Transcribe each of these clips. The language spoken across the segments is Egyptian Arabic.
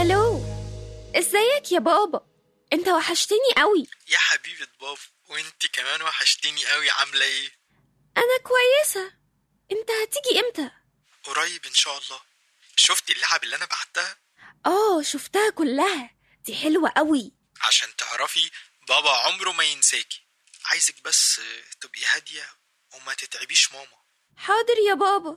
الو ازيك يا بابا انت وحشتني قوي يا حبيبة بابا وانت كمان وحشتيني قوي عاملة ايه انا كويسه انت هتيجي امتى قريب ان شاء الله شفتي اللعب اللي انا بعتها اه شفتها كلها دي حلوه قوي عشان تعرفي بابا عمره ما ينساكي عايزك بس تبقي هادية وما تتعبيش ماما حاضر يا بابا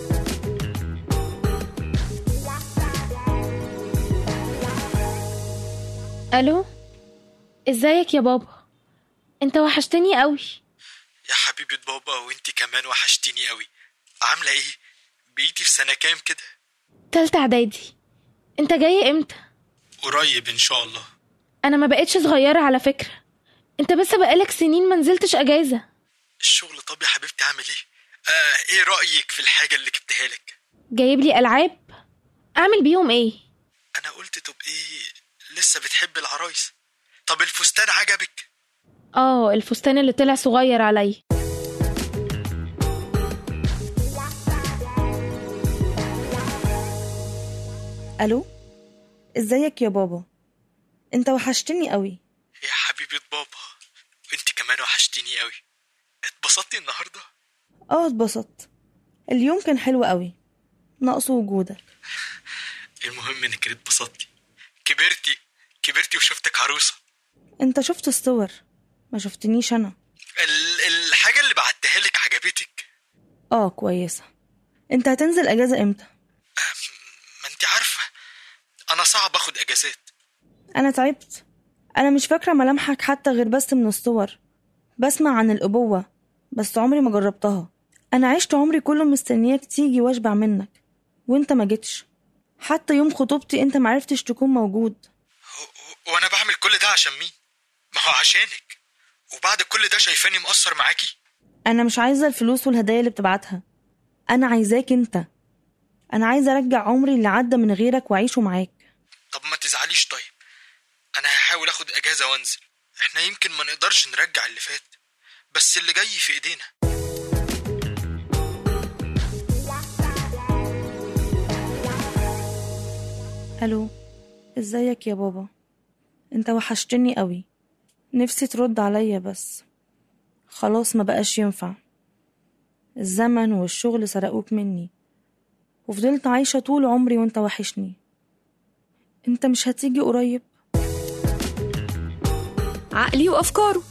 الو ازيك يا بابا انت وحشتني قوي يا حبيبة بابا وانت كمان وحشتيني قوي عاملة ايه بقيتي في سنة كام كده تالتة اعدادي انت جاي امتى قريب ان شاء الله انا ما بقتش صغيره على فكره انت بس بقالك سنين ما نزلتش اجازه الشغل طب يا حبيبتي اعمل ايه آه ايه رأيك في الحاجة اللي جبتها لك جايب لي العاب اعمل بيهم ايه انا قلت تبقي لسه بتحب العرايس طب الفستان عجبك اه الفستان اللي طلع صغير عليا الو ازيك يا بابا انت وحشتني قوي يا حبيبة بابا وانت كمان وحشتيني قوي اتبسطتي النهاردة اه اتبسطت اليوم كان حلو قوي ناقص وجودك المهم انك اتبسطتي كبرتي كبرتي وشفتك عروسة انت شفت الصور ما شفتنيش انا ال- الحاجة اللي بعتها لك عجبتك اه كويسة انت هتنزل اجازة امتى ما انت عارفة انا صعب اخد اجازات انا تعبت انا مش فاكرة ملامحك حتى غير بس من الصور بسمع عن الابوة بس عمري ما جربتها انا عشت عمري كله مستنياك تيجي واشبع منك وانت ما جيتش حتى يوم خطوبتي انت معرفتش تكون موجود و- و- وانا بعمل كل ده عشان مين ما هو عشانك وبعد كل ده شايفاني مقصر معاكي انا مش عايزة الفلوس والهدايا اللي بتبعتها انا عايزاك انت انا عايزة ارجع عمري اللي عدى من غيرك واعيشه معاك طب ما تزعليش طيب انا هحاول اخد اجازة وانزل احنا يمكن ما نقدرش نرجع اللي فات بس اللي جاي في ايدينا الو ازيك يا بابا انت وحشتني قوي نفسي ترد عليا بس خلاص ما بقاش ينفع الزمن والشغل سرقوك مني وفضلت عايشة طول عمري وانت وحشني انت مش هتيجي قريب عقلي وافكاره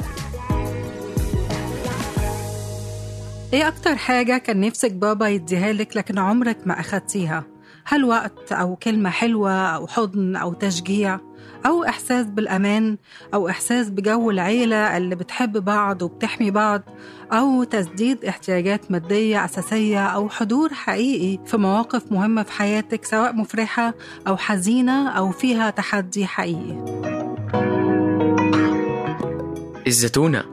ايه اكتر حاجة كان نفسك بابا يديها لك لكن عمرك ما اخدتيها هل وقت او كلمة حلوة او حضن او تشجيع او احساس بالامان او احساس بجو العيلة اللي بتحب بعض وبتحمي بعض او تسديد احتياجات مادية اساسية او حضور حقيقي في مواقف مهمة في حياتك سواء مفرحة او حزينة او فيها تحدي حقيقي الزتونة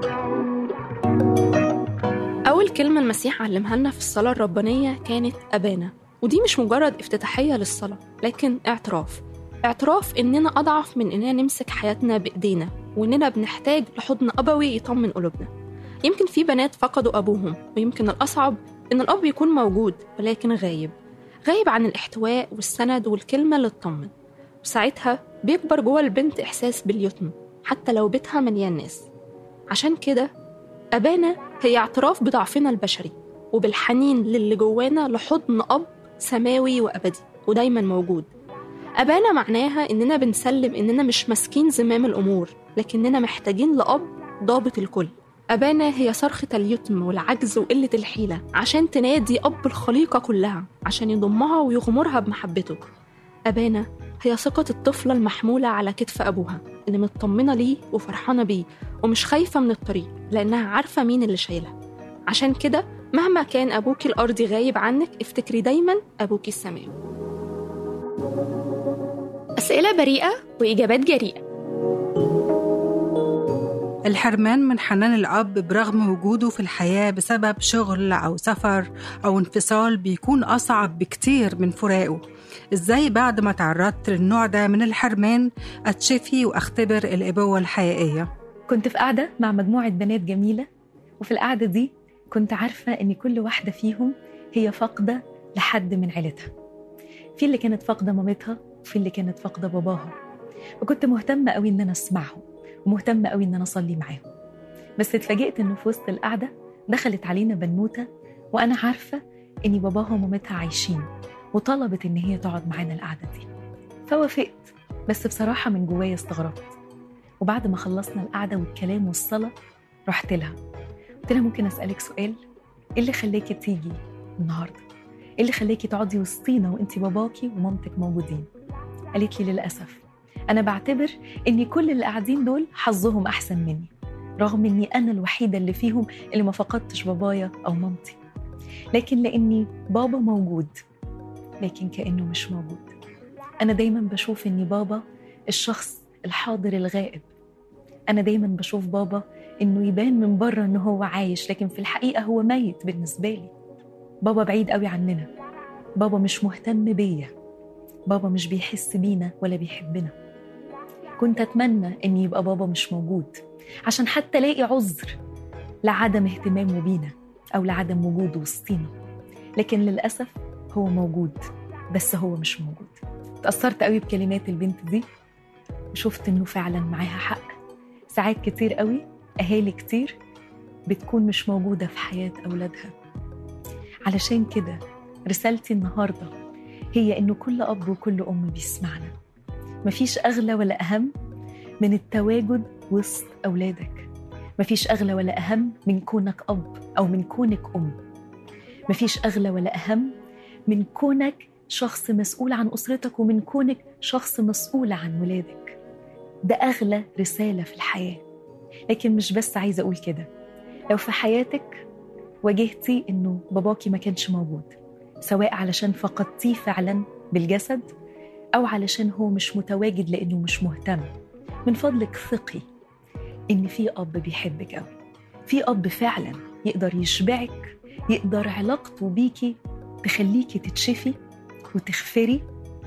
أول كلمة المسيح علمها لنا في الصلاة الربانية كانت أبانا ودي مش مجرد افتتاحية للصلاة لكن اعتراف اعتراف إننا أضعف من إننا نمسك حياتنا بإيدينا وإننا بنحتاج لحضن أبوي يطمن قلوبنا يمكن في بنات فقدوا أبوهم ويمكن الأصعب إن الأب يكون موجود ولكن غايب غايب عن الاحتواء والسند والكلمة اللي تطمن وساعتها بيكبر جوه البنت إحساس باليتم حتى لو بيتها مليان ناس عشان كده أبانا هي اعتراف بضعفنا البشري وبالحنين للي جوانا لحضن أب سماوي وأبدي ودايما موجود أبانا معناها إننا بنسلم إننا مش ماسكين زمام الأمور لكننا محتاجين لأب ضابط الكل أبانا هي صرخة اليتم والعجز وقلة الحيلة عشان تنادي أب الخليقة كلها عشان يضمها ويغمرها بمحبته أبانا هي ثقة الطفلة المحمولة على كتف أبوها اللي مطمنة ليه وفرحانة بيه ومش خايفة من الطريق لأنها عارفة مين اللي شايلها عشان كده مهما كان أبوكي الأرضي غايب عنك افتكري دايما أبوكي السماوي أسئلة بريئة وإجابات جريئة الحرمان من حنان الأب برغم وجوده في الحياة بسبب شغل أو سفر أو انفصال بيكون أصعب بكتير من فراقه إزاي بعد ما تعرضت للنوع ده من الحرمان أتشفي وأختبر الأبوة الحقيقية كنت في قاعدة مع مجموعة بنات جميلة وفي القعدة دي كنت عارفة إن كل واحدة فيهم هي فاقدة لحد من عيلتها في اللي كانت فاقدة مامتها وفي اللي كانت فاقدة باباها وكنت مهتمة قوي إن أنا أسمعهم ومهتمة قوي إن أنا أصلي معاهم بس اتفاجئت إن في وسط القعدة دخلت علينا بنوتة وأنا عارفة إن باباها ومامتها عايشين وطلبت إن هي تقعد معانا القعدة دي فوافقت بس بصراحة من جوايا استغربت وبعد ما خلصنا القعدة والكلام والصلاة رحت لها قلت لها ممكن أسألك سؤال إيه اللي خلاكي تيجي النهاردة إيه اللي خلاكي تقعدي وسطينا وإنتي باباكي ومامتك موجودين قالت لي للأسف أنا بعتبر إن كل اللي قاعدين دول حظهم أحسن مني رغم إني أنا الوحيدة اللي فيهم اللي ما فقدتش بابايا أو مامتي لكن لأني بابا موجود لكن كأنه مش موجود أنا دايما بشوف إني بابا الشخص الحاضر الغائب أنا دايما بشوف بابا إنه يبان من بره إنه هو عايش لكن في الحقيقة هو ميت بالنسبة لي بابا بعيد قوي عننا بابا مش مهتم بيا بابا مش بيحس بينا ولا بيحبنا كنت أتمنى إن يبقى بابا مش موجود عشان حتى ألاقي عذر لعدم اهتمامه بينا أو لعدم وجوده وسطينا لكن للأسف هو موجود بس هو مش موجود تأثرت قوي بكلمات البنت دي وشفت إنه فعلا معاها حق ساعات كتير قوي أهالي كتير بتكون مش موجودة في حياة أولادها علشان كده رسالتي النهاردة هي إنه كل أب وكل أم بيسمعنا مفيش أغلى ولا أهم من التواجد وسط أولادك مفيش أغلى ولا أهم من كونك أب أو من كونك أم مفيش أغلى ولا أهم من كونك شخص مسؤول عن أسرتك ومن كونك شخص مسؤول عن ولادك ده أغلى رسالة في الحياة لكن مش بس عايزة أقول كده لو في حياتك واجهتي إنه باباكي ما كانش موجود سواء علشان فقدتيه فعلا بالجسد أو علشان هو مش متواجد لأنه مش مهتم من فضلك ثقي إن في أب بيحبك أوي في أب فعلا يقدر يشبعك يقدر علاقته بيكي تخليكي تتشفي وتغفري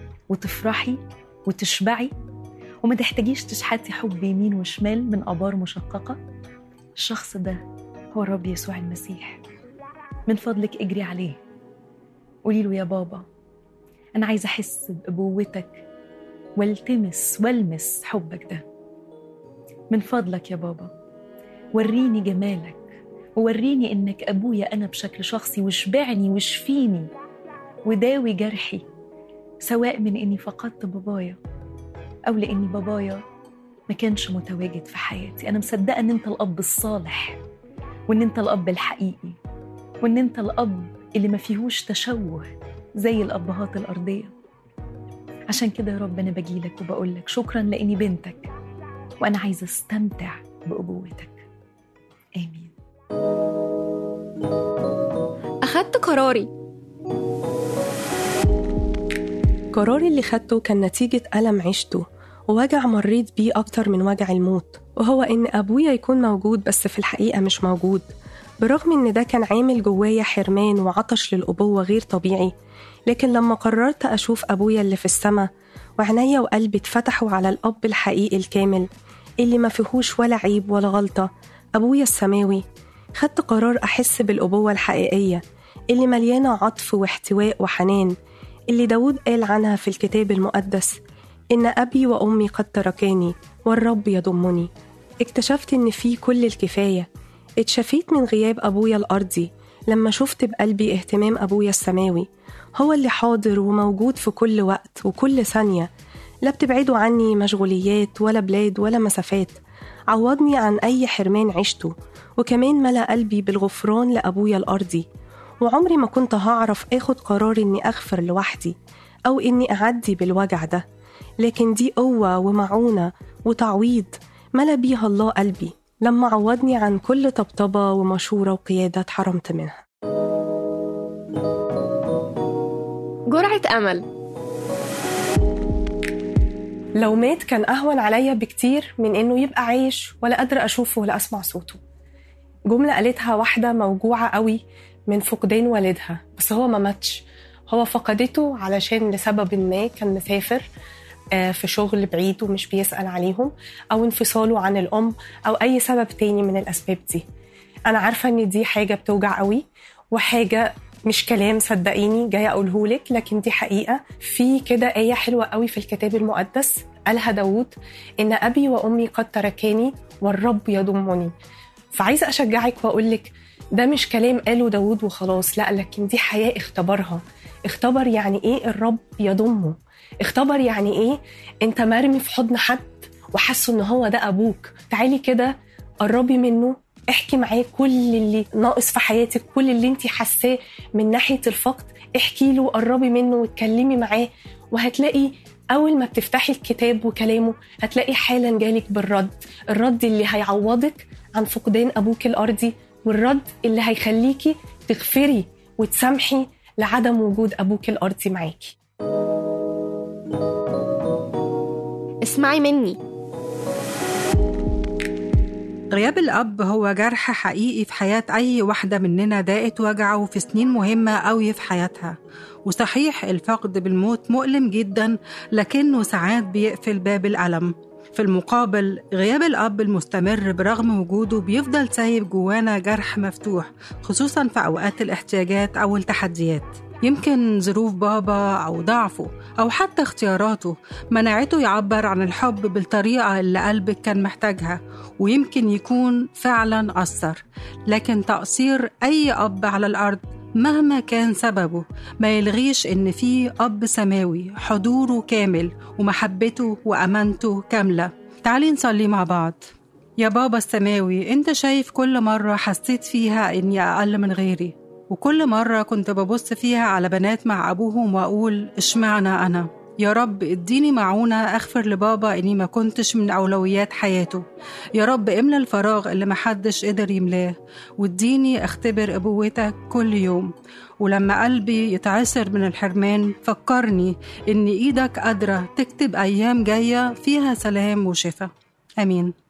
وتفرحي وتشبعي وما تحتاجيش تشحتي حب يمين وشمال من آبار مشققة الشخص ده هو الرب يسوع المسيح من فضلك اجري عليه قولي له يا بابا أنا عايزة أحس بأبوتك والتمس والمس حبك ده من فضلك يا بابا وريني جمالك ووريني إنك أبويا أنا بشكل شخصي واشبعني واشفيني وداوي جرحي سواء من إني فقدت بابايا أو لإني بابايا ما كانش متواجد في حياتي أنا مصدقة إن أنت الأب الصالح وإن أنت الأب الحقيقي وإن أنت الأب اللي ما فيهوش تشوه زي الأبهات الأرضية عشان كده يا رب أنا بجيلك وبقولك شكرا لإني بنتك وأنا عايزة أستمتع بأبوتك آمين أخدت قراري قراري اللي خدته كان نتيجة ألم عشته ووجع مريت بيه أكتر من وجع الموت وهو إن أبويا يكون موجود بس في الحقيقة مش موجود برغم إن ده كان عامل جوايا حرمان وعطش للأبوة غير طبيعي لكن لما قررت أشوف أبويا اللي في السما وعينيا وقلبي اتفتحوا على الأب الحقيقي الكامل اللي ما فيهوش ولا عيب ولا غلطة أبويا السماوي خدت قرار أحس بالأبوة الحقيقية اللي مليانة عطف واحتواء وحنان اللي داود قال عنها في الكتاب المقدس إن أبي وأمي قد تركاني والرب يضمني اكتشفت إن في كل الكفاية اتشفيت من غياب أبويا الأرضي لما شفت بقلبي اهتمام أبويا السماوي هو اللي حاضر وموجود في كل وقت وكل ثانية لا بتبعدوا عني مشغوليات ولا بلاد ولا مسافات عوضني عن أي حرمان عشته وكمان ملأ قلبي بالغفران لأبويا الأرضي وعمري ما كنت هعرف اخد قرار اني اغفر لوحدي او اني اعدي بالوجع ده لكن دي قوة ومعونة وتعويض ملا بيها الله قلبي لما عوضني عن كل طبطبة ومشورة وقيادة اتحرمت منها جرعة أمل لو مات كان أهون عليا بكتير من إنه يبقى عايش ولا قادرة أشوفه ولا أسمع صوته جملة قالتها واحدة موجوعة قوي من فقدان والدها بس هو ما ماتش هو فقدته علشان لسبب ما كان مسافر آه، في شغل بعيد ومش بيسأل عليهم أو انفصاله عن الأم أو أي سبب تاني من الأسباب دي أنا عارفة إن دي حاجة بتوجع قوي وحاجة مش كلام صدقيني جاي اقولهولك لكن دي حقيقه في كده ايه حلوه قوي في الكتاب المقدس قالها داوود ان ابي وامي قد تركاني والرب يضمني فعايزه اشجعك واقول لك ده مش كلام قاله داوود وخلاص لا لكن دي حياه اختبرها اختبر يعني ايه الرب يضمه اختبر يعني ايه انت مرمي في حضن حد وحاسه ان هو ده ابوك تعالي كده قربي منه احكي معاه كل اللي ناقص في حياتك كل اللي انت حاساه من ناحيه الفقد احكي له قربي منه واتكلمي معاه وهتلاقي اول ما بتفتحي الكتاب وكلامه هتلاقي حالا جالك بالرد الرد اللي هيعوضك عن فقدان ابوك الارضي والرد اللي هيخليكي تغفري وتسامحي لعدم وجود ابوك الارضي معاكي اسمعي مني غياب الأب هو جرح حقيقي في حياة أي واحدة مننا داقت وجعه في سنين مهمة أوي في حياتها وصحيح الفقد بالموت مؤلم جدا لكنه ساعات بيقفل باب الألم في المقابل غياب الأب المستمر برغم وجوده بيفضل سايب جوانا جرح مفتوح خصوصا في أوقات الاحتياجات أو التحديات يمكن ظروف بابا أو ضعفه أو حتى اختياراته منعته يعبر عن الحب بالطريقة اللي قلبك كان محتاجها ويمكن يكون فعلا أثر لكن تقصير أي أب على الأرض مهما كان سببه ما يلغيش إن في أب سماوي حضوره كامل ومحبته وأمانته كاملة تعالي نصلي مع بعض يا بابا السماوي انت شايف كل مرة حسيت فيها اني اقل من غيري وكل مرة كنت ببص فيها على بنات مع أبوهم وأقول إشمعنى أنا يا رب اديني معونة أغفر لبابا إني ما كنتش من أولويات حياته يا رب املى الفراغ اللي محدش قدر يملاه واديني أختبر أبوتك كل يوم ولما قلبي يتعسر من الحرمان فكرني إن إيدك قادرة تكتب أيام جاية فيها سلام وشفاء آمين